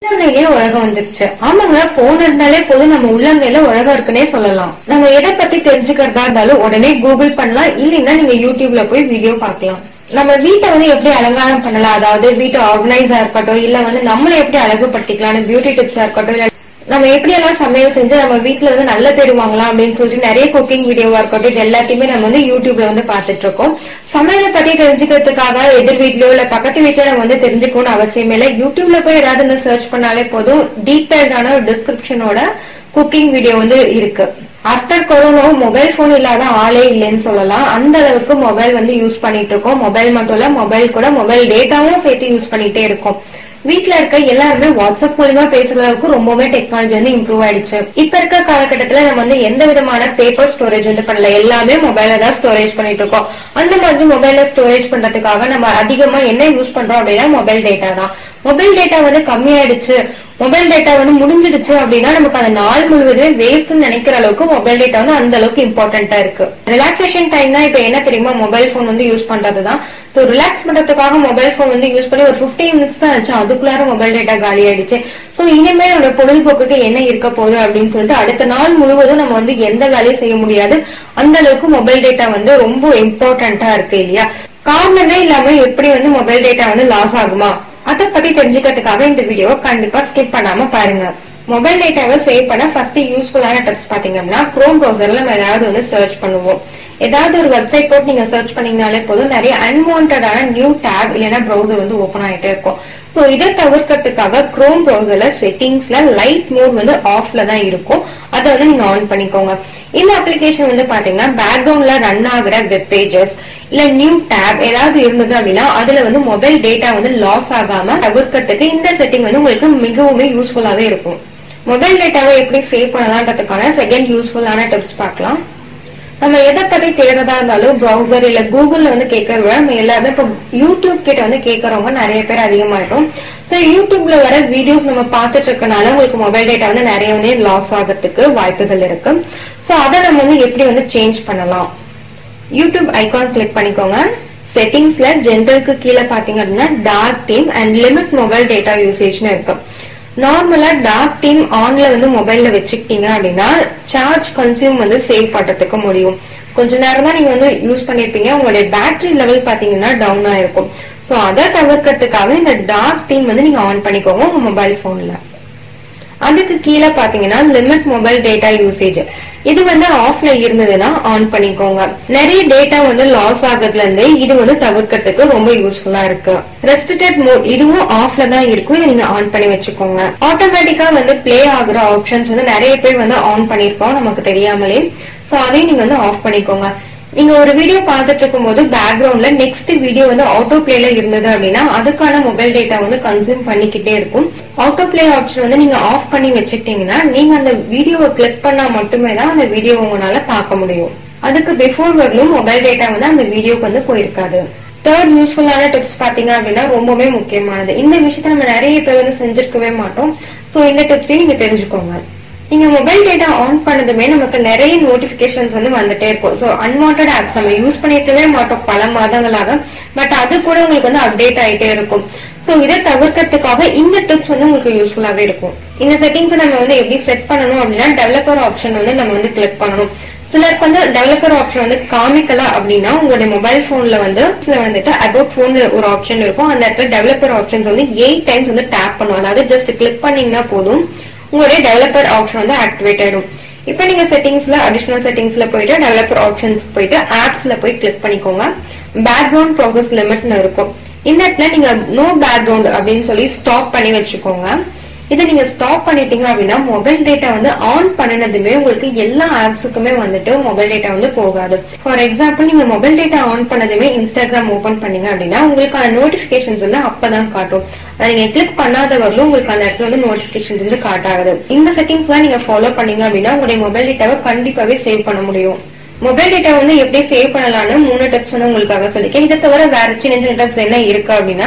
உள்ளங்கையிலே உலகம் வந்துருச்சு ஆமாங்க போன் இருந்தாலே போதும் நம்ம உள்ளங்கையில உலகம் இருக்குன்னே சொல்லலாம் நம்ம எதை பத்தி தெரிஞ்சுக்கிறதா இருந்தாலும் உடனே கூகுள் பண்ணலாம் இல்லைன்னா நீங்க யூடியூப்ல போய் வீடியோ பார்க்கலாம் நம்ம வீட்டை வந்து எப்படி அலங்காரம் பண்ணலாம் அதாவது வீட்டை ஆர்கனைஸா இருக்கட்டும் இல்ல வந்து நம்மளை எப்படி அழகுபடுத்திக்கலாம்னு பியூட்டி டிப்ஸா இருக்கட்டும் இல்ல நம்ம எப்படி எல்லாம் சமையல் செஞ்சு நம்ம வீட்ல வந்து நல்ல பேர் வாங்கலாம் அப்படின்னு சொல்லிட்டு நிறைய குக்கிங் வீடியோவா இருக்கட்டும் இது எல்லாத்தையுமே நம்ம வந்து யூடியூப்ல வந்து பாத்துட்டு இருக்கோம் சமையலை பத்தி தெரிஞ்சுக்கிறதுக்காக எதிர் வீட்லயோ இல்ல பக்கத்து வீட்லயோ நம்ம வந்து தெரிஞ்சுக்கணும்னு அவசியமே இல்லை யூடியூப்ல போய் ஏதாவது வந்து சர்ச் பண்ணாலே போதும் டீடைல்டான ஒரு டிஸ்கிரிப்ஷனோட குக்கிங் வீடியோ வந்து இருக்கு ஆஃப்டர் கொரோனா மொபைல் போன் இல்லாத ஆளே இல்லைன்னு சொல்லலாம் அந்த அளவுக்கு மொபைல் வந்து யூஸ் பண்ணிட்டு இருக்கோம் மொபைல் மட்டும் இல்ல மொபைல் கூட மொபைல் டேட்டாவும் சேர்த்து யூஸ் பண்ணிட்டே இருக்கோம் வீட்ல இருக்க எல்லாருமே வாட்ஸ்அப் மூலியமா பேசுற அளவுக்கு ரொம்பவே டெக்னாலஜி வந்து இம்ப்ரூவ் ஆயிடுச்சு இப்ப இருக்க காலகட்டத்துல நம்ம வந்து எந்த விதமான பேப்பர் ஸ்டோரேஜ் வந்து பண்ணல எல்லாமே மொபைல்ல தான் ஸ்டோரேஜ் பண்ணிட்டு இருக்கோம் அந்த மாதிரி மொபைல்ல ஸ்டோரேஜ் பண்றதுக்காக நம்ம அதிகமா என்ன யூஸ் பண்றோம் அப்படின்னா மொபைல் டேட்டா தான் மொபைல் டேட்டா வந்து கம்மியாயிடுச்சு மொபைல் டேட்டா வந்து முடிஞ்சிடுச்சு அப்படின்னா நமக்கு அந்த நாள் முழுவதுமே வேஸ்ட் நினைக்கிற அளவுக்கு மொபைல் டேட்டா வந்து அந்த அளவுக்கு இம்பார்ட்டன்டா இருக்கு ரிலாக்ஸேஷன் டைம் தான் இப்ப என்ன தெரியுமா மொபைல் போன் வந்து யூஸ் பண்றதுதான் சோ ரிலாக்ஸ் பண்றதுக்காக மொபைல் போன் வந்து யூஸ் பண்ணி ஒரு 15 மினிட்ஸ் தான் ஆச்சு அதுக்குள்ளார மொபைல் டேட்டா காலி ஆயிடுச்சு சோ இனிமே நம்ம பொழுதுபோக்குக்கு என்ன இருக்க போகுது அப்படின்னு சொல்லிட்டு அடுத்த நாள் முழுவதும் நம்ம வந்து எந்த வேலையும் செய்ய முடியாது அந்த அளவுக்கு மொபைல் டேட்டா வந்து ரொம்ப இம்பார்ட்டன்டா இருக்கு இல்லையா காரணமே இல்லாம எப்படி வந்து மொபைல் டேட்டா வந்து லாஸ் ஆகுமா அத பத்தி தெரிஞ்சுக்கிறதுக்காக இந்த வீடியோவை கண்டிப்பா ஸ்கிப் பண்ணாம பாருங்க மொபைல் டேட்டாவை சேவ் பண்ண ஃபர்ஸ்ட் யூஸ்ஃபுல்லான டிப்ஸ் பாத்தீங்கன்னா குரோம் ப்ரௌசர்ல நம்ம ஏதாவது வந்து சர்ச் பண்ணுவோம் ஏதாவது ஒரு வெப்சைட் போட்டு நீங்க சர்ச் பண்ணீங்கனாலே போதும் நிறைய அன்வான்டான நியூ டேப் இல்லைன்னா ப்ரௌசர் வந்து ஓபன் ஆயிட்டே இருக்கும் சோ இதை தவிர்க்கிறதுக்காக குரோம் ப்ரௌசர்ல செட்டிங்ஸ்ல லைட் மோட் வந்து ஆஃப்ல தான் இருக்கும் அதை வந்து நீங்க ஆன் பண்ணிக்கோங்க இந்த அப்ளிகேஷன் வந்து பாத்தீங்கன்னா பேக்ரவுண்ட்ல ரன் ஆகுற வெப் பேஜஸ் இல்ல நியூ டேப் ஏதாவது இருந்தது அப்படின்னா அதுல வந்து மொபைல் டேட்டா வந்து லாஸ் ஆகாம தவிர்க்கிறதுக்கு இந்த செட்டிங் வந்து உங்களுக்கு மிகவும் யூஸ்ஃபுல்லாவே இருக்கும் மொபைல் டேட்டாவை எப்படி சேவ் பண்ணலாம்ன்றதுக்கான செகண்ட் யூஸ்ஃபுல்லான டிப்ஸ் பார்க்கலாம் நம்ம எதை பத்தி தேடுறதா இருந்தாலும் ப்ரௌசர் இல்ல கூகுள்ல வந்து கேட்கறத விட நம்ம எல்லாருமே இப்போ யூடியூப் கிட்ட வந்து கேட்கறவங்க நிறைய பேர் அதிகமாயிட்டோம் சோ யூடியூப்ல வர வீடியோஸ் நம்ம பார்த்துட்டு இருக்கனால உங்களுக்கு மொபைல் டேட்டா வந்து நிறைய வந்து லாஸ் ஆகிறதுக்கு வாய்ப்புகள் இருக்கு சோ அதை நம்ம வந்து எப்படி வந்து சேஞ்ச் பண்ணலாம் யூடியூப் ஐகான் கிளிக் பண்ணிக்கோங்க செட்டிங்ஸ்ல ஜென்ரலுக்கு கீழே பாத்தீங்க அப்படின்னா dark theme and limit mobile data யூசேஜ்னு இருக்கு நார்மலா டார்க் தீம் ஆன்ல வந்து மொபைல்ல வச்சுக்கிட்டீங்க அப்படின்னா சார்ஜ் கன்சியூம் வந்து சேவ் பண்றதுக்கு முடியும் கொஞ்ச நேரம் தான் நீங்க வந்து யூஸ் பண்ணிருப்பீங்க உங்களுடைய பேட்டரி லெவல் பாத்தீங்கன்னா டவுன் ஆயிருக்கும் சோ அதை தவிர்க்கிறதுக்காக இந்த டார்க் தீம் வந்து நீங்க ஆன் பண்ணிக்கோங்க உங்க மொபைல் போன்ல அதுக்கு கீழே பாத்தீங்கன்னா லிமிட் மொபைல் டேட்டா யூசேஜ் இது வந்து ஆஃப்ல இருந்ததுன்னா ஆன் பண்ணிக்கோங்க நிறைய டேட்டா வந்து லாஸ் ஆகுறதுல இருந்து இது வந்து தவிர்க்கிறதுக்கு ரொம்ப யூஸ்ஃபுல்லா இருக்கு ரெஸ்ட்ரிக்டட் மோட் இதுவும் ஆஃப்ல தான் இருக்கும் இதை நீங்க ஆன் பண்ணி வச்சுக்கோங்க ஆட்டோமேட்டிக்கா வந்து பிளே ஆகுற ஆப்ஷன்ஸ் வந்து நிறைய பேர் வந்து ஆன் பண்ணிருப்போம் நமக்கு தெரியாமலே சோ அதையும் நீங்க வந்து ஆஃப் பண்ணிக்கோங்க நீங்க ஒரு வீடியோ பார்த்துட்டு இருக்கும் போது பேக்ரவுண்ட்ல நெக்ஸ்ட் வீடியோ வந்து ஆட்டோ பிளேல இருந்தது அப்படின்னா அதுக்கான மொபைல் டேட்டா வந்து கன்சியூம் பண்ணிக்கிட்டே இருக்கும் ஆட்டோ பிளே ஆப்ஷன் வந்து நீங்க ஆஃப் பண்ணி வச்சுக்கிட்டீங்கன்னா நீங்க அந்த வீடியோவை கிளிக் பண்ணா மட்டுமே தான் அந்த வீடியோ உங்களால பார்க்க முடியும் அதுக்கு பிஃபோர் வரலும் மொபைல் டேட்டா வந்து அந்த வீடியோக்கு வந்து போயிருக்காது தேர்ட் யூஸ்ஃபுல்லான டிப்ஸ் பாத்தீங்க அப்படின்னா ரொம்பவே முக்கியமானது இந்த விஷயத்த நம்ம நிறைய பேர் வந்து செஞ்சிருக்கவே மாட்டோம் சோ இந்த டிப்ஸையும் நீங்க தெரிஞ்சுக்கோங்க நீங்க மொபைல் டேட்டா ஆன் பண்ணதுமே நமக்கு நிறைய நோட்டிபிகேஷன்ஸ் வந்து வந்துட்டே இருக்கும் சோ அன்வான்ட் ஆப்ஸ் நம்ம யூஸ் பண்ணிருக்கவே மாட்டோம் பல மாதங்களாக பட் அது கூட உங்களுக்கு வந்து அப்டேட் ஆயிட்டே இருக்கும் சோ இதை தவிர்க்கிறதுக்காக இந்த டிப்ஸ் வந்து உங்களுக்கு யூஸ்ஃபுல்லாவே இருக்கும் இந்த செட்டிங்ஸ் நம்ம வந்து எப்படி செட் பண்ணணும் அப்படின்னா டெவலப்பர் ஆப்ஷன் வந்து நம்ம வந்து கிளிக் பண்ணணும் சிலருக்கு வந்து டெவலப்பர் ஆப்ஷன் வந்து காமிக்கல அப்படின்னா உங்களுடைய மொபைல் போன்ல வந்து சில வந்துட்டு அபவுட் போன்ல ஒரு ஆப்ஷன் இருக்கும் அந்த இடத்துல டெவலப்பர் ஆப்ஷன்ஸ் வந்து எயிட் டைம்ஸ் வந்து டேப் பண்ணும் அதாவது ஜஸ்ட் கிளிக் பண்ணீங்கன்னா போதும் உங்களுடைய டெவலப்பர் ஆப்ஷன் வந்து ஆக்டிவேட் ஆயிடும் இப்போ நீங்க செட்டிங்ஸ்ல அடிஷனல் செட்டிங்ஸ்ல போயிட்டு டெவலப்பர் ஆப்ஷன்ஸ் போயிட்டு ஆப்ஸ்ல போய் கிளிக் பண்ணிக்கோங்க பேக்ரவுண்ட் ப்ராசஸ் லிமிட்னு இருக்கும் இந்த இடத்துல நீங்க நோ பேக்ரவுண்ட் அப்படின்னு சொல்லி ஸ்டாப் பண்ணி வச்சுக்கோங்க இதை நீங்க ஸ்டாப் பண்ணிட்டீங்க அப்படின்னா மொபைல் டேட்டா வந்து ஆன் பண்ணினதுமே உங்களுக்கு எல்லா ஆப்ஸுக்குமே வந்துட்டு மொபைல் டேட்டா வந்து போகாது ஃபார் எக்ஸாம்பிள் நீங்க மொபைல் டேட்டா ஆன் பண்ணதுமே இன்ஸ்டாகிராம் ஓபன் பண்ணீங்க அப்படின்னா உங்களுக்கான நோட்டிபிகேஷன்ஸ் வந்து அப்பதான் காட்டும் அதை நீங்க கிளிக் பண்ணாதவர்களும் உங்களுக்கு அந்த இடத்துல வந்து நோட்டிபிகேஷன்ஸ் வந்து காட்டாகுது இந்த செட்டிங்ஸ் தான் நீங்க ஃபாலோ பண்ணீங்க அப்படின்னா உங்களுடைய மொபைல் டேட்டாவை கண்டிப்பாவே சேவ் பண்ண முடியும் மொபைல் டேட்டா வந்து எப்படி சேவ் பண்ணலாம்னு மூணு டிப்ஸ் வந்து உங்களுக்காக சொல்லிருக்கேன் இதை தவிர வேற சின்ன சின்ன டிப்ஸ் என்ன இருக்கு அப்படின்னா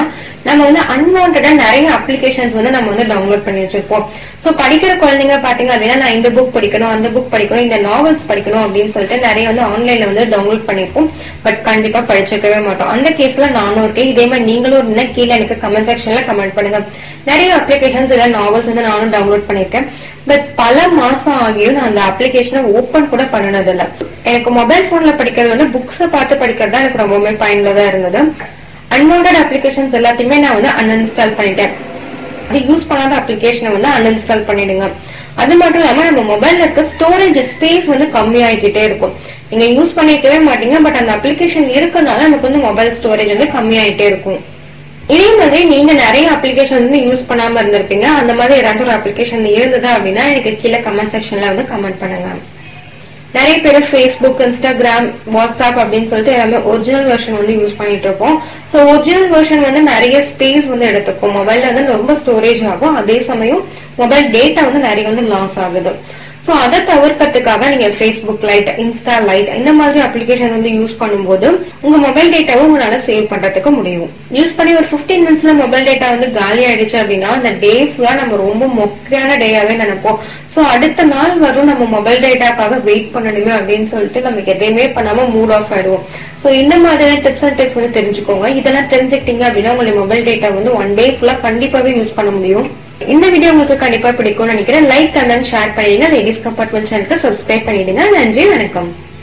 நம்ம வந்து அன்வான்டா நிறைய அப்ளிகேஷன்ஸ் வந்து நம்ம வந்து டவுன்லோட் பண்ணி வச்சிருப்போம் சோ படிக்கிற குழந்தைங்க பாத்தீங்க அப்படின்னா நான் இந்த புக் படிக்கணும் அந்த புக் படிக்கணும் இந்த நாவல்ஸ் படிக்கணும் அப்படின்னு சொல்லிட்டு நிறைய வந்து ஆன்லைன்ல வந்து டவுன்லோட் பண்ணிருப்போம் பட் கண்டிப்பா படிச்சிருக்கவே மாட்டோம் அந்த கேஸ்ல நானும் இருக்கேன் இதே மாதிரி நீங்களும் இருந்தா கீழே எனக்கு கமெண்ட் செக்ஷன்ல கமெண்ட் பண்ணுங்க நிறைய அப்ளிகேஷன்ஸ் இல்ல நாவல்ஸ் வந்து நானும் டவுன்லோட் பண்ணிருக்கேன் பட் பல மாசம் ஆகியும் நான் அந்த அப்ளிகேஷனை ஓபன் கூட பண்ணினது இல்ல எனக்கு மொபைல் போன்ல படிக்கிறத விட புக்ஸ பார்த்து படிக்கிறது தான் எனக்கு ரொம்பவுமே பயனுள்ளதா இருந்தது அன்வான்ட் அப்ளிகேஷன்ஸ் எல்லாத்தையுமே நான் வந்து அன்இன்ஸ்டால் பண்ணிட்டேன் அது யூஸ் பண்ணாத அப்ளிகேஷனை வந்து அன்இன்ஸ்டால் பண்ணிடுங்க அது மட்டும் இல்லாம நம்ம மொபைல்ல இருக்க ஸ்டோரேஜ் ஸ்பேஸ் வந்து கம்மி ஆகிக்கிட்டே இருக்கும் நீங்க யூஸ் பண்ணிக்கவே மாட்டீங்க பட் அந்த அப்ளிகேஷன் இருக்கனால நமக்கு வந்து மொபைல் ஸ்டோரேஜ் வந்து கம்மி ஆயிட்டே இருக்கும் இதே மாதிரி நீங்க நிறைய அப்ளிகேஷன் வந்து யூஸ் பண்ணாம இருந்திருப்பீங்க அந்த மாதிரி ஏதாச்சும் ஒரு அப்ளிகேஷன் இருந்ததா அப்படின்னா எனக்கு கீழே கமெண்ட் செக்ஷன்ல வந்து கமெண்ட் பண்ணுங்க நிறைய பேர் ஃபேஸ்புக் இன்ஸ்டாகிராம் வாட்ஸ்அப் அப்படின்னு சொல்லிட்டு எல்லாமே ஒரிஜினல் வெர்ஷன் வந்து யூஸ் பண்ணிட்டு இருப்போம் ஸோ ஒரிஜினல் வெர்ஷன் வந்து நிறைய ஸ்பேஸ் வந்து எடுத்துக்கும் மொபைல்ல வந்து ரொம்ப ஸ்டோரேஜ் ஆகும் அதே சமயம் மொபைல் டேட்டா வந்து நிறைய வந்து லாஸ் ஆகுது சோ அதை தவிர்க்கிறதுக்காக நீங்க ஃபேஸ்புக் லைட் இன்ஸ்டா லைட் இந்த மாதிரி அப்ளிகேஷன் வந்து யூஸ் பண்ணும்போது உங்க மொபைல் டேட்டாவை உங்களால சேவ் பண்றதுக்கு முடியும் யூஸ் பண்ணி ஒரு 15 மினிட்ஸ்ல மொபைல் டேட்டா வந்து காலி ஆயிடுச்சு அப்படின்னா அந்த டே ஃபுல்லா நம்ம ரொம்ப மொக்கையான டேயாவே நினைப்போம் சோ அடுத்த நாள் வரும் நம்ம மொபைல் டேட்டாக்காக வெயிட் பண்ணணுமே அப்படின்னு சொல்லிட்டு நமக்கு எதையுமே பண்ணாம மூட் ஆஃப் ஆயிடுவோம் சோ இந்த மாதிரியான டிப்ஸ் அண்ட் ட்ரிக்ஸ் வந்து தெரிஞ்சுக்கோங்க இதெல்லாம் தெரிஞ்சுக்கிட்டீங்க அப்படின்னா உங்களுடைய மொபைல் டேட்டா வந்து ஒன் டே ஃபுல்லா கண்டிப்பாவே யூஸ் பண்ண முடியும் இந்த வீடியோ உங்களுக்கு கண்டிப்பா பிடிக்கும்னு நினைக்கிறேன் லைக் கமெண்ட் ஷேர் பண்ணிடுங்க லேடிஸ் கம்பார்ட்மெண்ட் சேனலுக்கு சப்ஸ்கிரைப் பண்ணிடுங்க நன்றி வணக்கம்